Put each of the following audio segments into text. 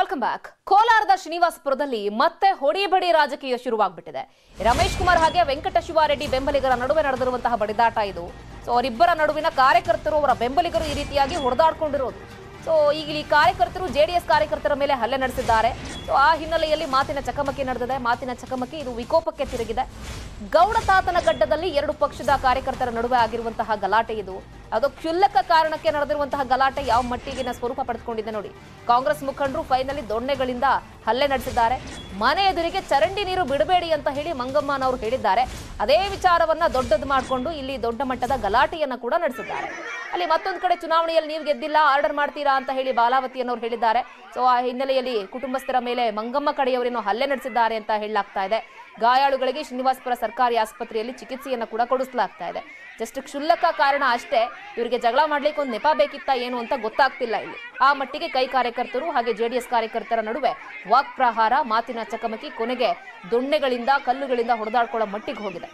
welcome back ಕೋಲಾರದ ಶ್ರೀನಿವಾಸಪುರದಲ್ಲಿ ಮತ್ತೆ ಹೊಡಿಬಡಿ ರಾಜಕೀಯ ಶುರುವಾಗ್ಬಿಟ್ಟಿದೆ ರಮೇಶ್ ಕುಮಾರ್ ಹಾಗೆ ವೆಂಕಟ ಶಿವಾರೆಡ್ಡಿ ಬೆಂಬಲಿಗರ ನಡುವೆ ನಡೆದಿರುವಂತಹ ಬಡಿದಾಟ ಇದು ಸೊ ಅವರಿಬ್ಬರ ನಡುವಿನ ಕಾರ್ಯಕರ್ತರು ಅವರ ಬೆಂಬಲಿಗರು ಈ ರೀತಿಯಾಗಿ ಹೊಡೆದಾಡ್ಕೊಂಡಿರೋದು ಸೊ ಈಗ ಈ ಕಾರ್ಯಕರ್ತರು ಜೆಡಿಎಸ್ ಕಾರ್ಯಕರ್ತರ ಮೇಲೆ ಹಲ್ಲೆ ನಡೆಸಿದ್ದಾರೆ ಸೊ ಆ ಹಿನ್ನೆಲೆಯಲ್ಲಿ ಮಾತಿನ ಚಕಮಕಿ ನಡೆದಿದೆ ಮಾತಿನ ಚಕಮಕಿ ಇದು ವಿಕೋಪಕ್ಕೆ ತಿರುಗಿದೆ ಗೌಡ ತಾತನ ಗಡ್ಡದಲ್ಲಿ ಎರಡು ಪಕ್ಷದ ಕಾರ್ಯಕರ್ತರ ನಡುವೆ ಆಗಿರುವಂತಹ ಗಲಾಟೆ ಇದು ಅದು ಕ್ಷುಲ್ಲಕ ಕಾರಣಕ್ಕೆ ನಡೆದಿರುವಂತಹ ಗಲಾಟೆ ಯಾವ ಮಟ್ಟಿಗಿನ ಸ್ವರೂಪ ಪಡೆದುಕೊಂಡಿದೆ ನೋಡಿ ಕಾಂಗ್ರೆಸ್ ಮುಖಂಡರು ಫೈನಲಿ ದೊಣ್ಣೆಗಳಿಂದ ಹಲ್ಲೆ ನಡೆಸಿದ್ದಾರೆ ಮನೆ ಎದುರಿಗೆ ಚರಂಡಿ ನೀರು ಬಿಡಬೇಡಿ ಅಂತ ಹೇಳಿ ಮಂಗಮ್ಮನವರು ಹೇಳಿದ್ದಾರೆ ಅದೇ ವಿಚಾರವನ್ನ ದೊಡ್ಡದು ಮಾಡಿಕೊಂಡು ಇಲ್ಲಿ ದೊಡ್ಡ ಮಟ್ಟದ ಗಲಾಟೆಯನ್ನ ಕೂಡ ನಡೆಸಿದ್ದಾರೆ ಅಲ್ಲಿ ಮತ್ತೊಂದು ಕಡೆ ಚುನಾವಣೆಯಲ್ಲಿ ನೀವು ಗೆದ್ದಿಲ್ಲ ಆರ್ಡರ್ ಮಾಡ್ತೀರಾ ಅಂತ ಹೇಳಿ ಬಾಲಾವತಿಯನ್ನವರು ಹೇಳಿದ್ದಾರೆ ಸೊ ಆ ಹಿನ್ನೆಲೆಯಲ್ಲಿ ಕುಟುಂಬಸ್ಥರ ಮೇಲೆ ಮಂಗಮ್ಮ ಕಡೆಯವರೇನೋ ಹಲ್ಲೆ ನಡೆಸಿದ್ದಾರೆ ಅಂತ ಹೇಳಲಾಗ್ತಾ ಇದೆ ಗಾಯಾಳುಗಳಿಗೆ ಶ್ರೀನಿವಾಸಪುರ ಸರ್ಕಾರಿ ಆಸ್ಪತ್ರೆಯಲ್ಲಿ ಚಿಕಿತ್ಸೆಯನ್ನು ಕೂಡ ಕೊಡಿಸಲಾಗ್ತಾ ಇದೆ ಜಸ್ಟ್ ಕ್ಷುಲ್ಲಕ ಕಾರಣ ಅಷ್ಟೇ ಇವರಿಗೆ ಜಗಳ ಮಾಡ್ಲಿಕ್ಕೆ ಒಂದು ನೆಪ ಬೇಕಿತ್ತ ಏನು ಅಂತ ಗೊತ್ತಾಗ್ತಿಲ್ಲ ಇಲ್ಲಿ ಆ ಮಟ್ಟಿಗೆ ಕೈ ಕಾರ್ಯಕರ್ತರು ಹಾಗೆ ಜೆಡಿಎಸ್ ಕಾರ್ಯಕರ್ತರ ನಡುವೆ ವಾಕ್ ಪ್ರಹಾರ ಮಾತಿನ ಚಕಮಕಿ ಕೊನೆಗೆ ದೊಣ್ಣೆಗಳಿಂದ ಕಲ್ಲುಗಳಿಂದ ಹೊಡೆದಾಡ್ಕೊಳ್ಳೋ ಮಟ್ಟಿಗೆ ಹೋಗಿದೆ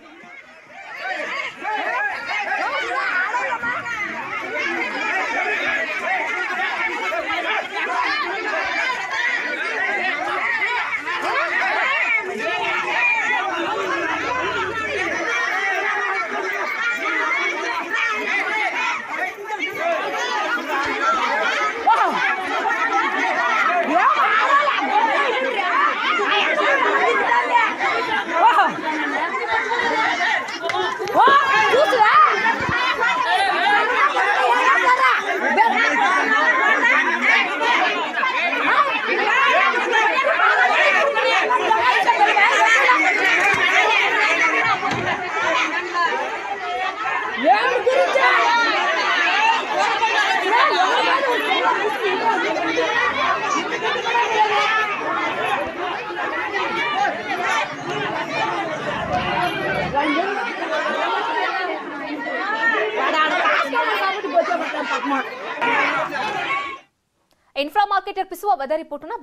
ಇನ್ಫ್ರಾ ಮಾರ್ಕೆಟ್ ಅರ್ಪಿಸುವ ವೆದರ್ ರಿಪೋರ್ಟ್